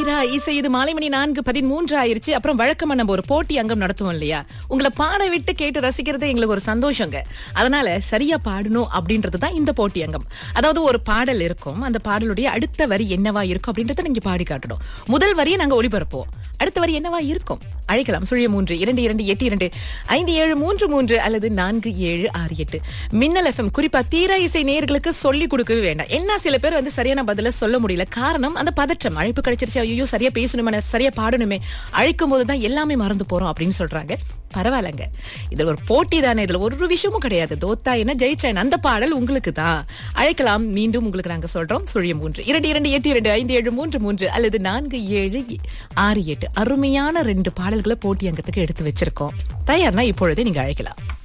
தீரா இசை இது மாலை மணி நான்கு பதிமூன்று ஆயிருச்சு அப்புறம் வழக்கமா நம்ம ஒரு போட்டி அங்கம் நடத்துவோம் இல்லையா உங்களை பாட விட்டு கேட்டு ரசிக்கிறது எங்களுக்கு ஒரு சந்தோஷங்க அதனால சரியா பாடணும் அப்படின்றது தான் இந்த போட்டி அங்கம் அதாவது ஒரு பாடல் இருக்கும் அந்த பாடலுடைய அடுத்த வரி என்னவா இருக்கும் அப்படின்றத நீங்க பாடி காட்டணும் முதல் வரியை நாங்க ஒளிபரப்போம் அடுத்த வரி என்னவா இருக்கும் அழைக்கலாம் சுழிய மூன்று இரண்டு இரண்டு எட்டு இரண்டு ஐந்து ஏழு மூன்று மூன்று அல்லது நான்கு ஏழு ஆறு எட்டு மின்னல் எஃப்எம் குறிப்பா தீரா இசை நேயர்களுக்கு சொல்லி கொடுக்கவே வேண்டாம் என்ன சில பேர் வந்து சரியான பதில சொல்ல முடியல காரணம் அந்த பதற்றம் அழைப்பு கிடைச்சிருச்சு ஐயோ சரியா பேசணுமே சரியா பாடணுமே அழைக்கும் போது தான் எல்லாமே மறந்து போறோம் அப்படின்னு சொல்றாங்க பரவாயில்லங்க இதுல ஒரு போட்டி தானே இதுல ஒரு விஷயமும் கிடையாது தோத்தா என்ன ஜெயிச்சா என்ன அந்த பாடல் உங்களுக்கு தான் அழைக்கலாம் மீண்டும் உங்களுக்கு நாங்க சொல்றோம் சுழியம் மூன்று இரண்டு இரண்டு எட்டு இரண்டு ஐந்து ஏழு மூன்று மூன்று அல்லது நான்கு ஏழு ஆறு எட்டு அருமையான ரெண்டு பாடல்களை போட்டி அங்கத்துக்கு எடுத்து வச்சிருக்கோம் தயார்னா இப்பொழுதே நீங்க அழைக்கலாம்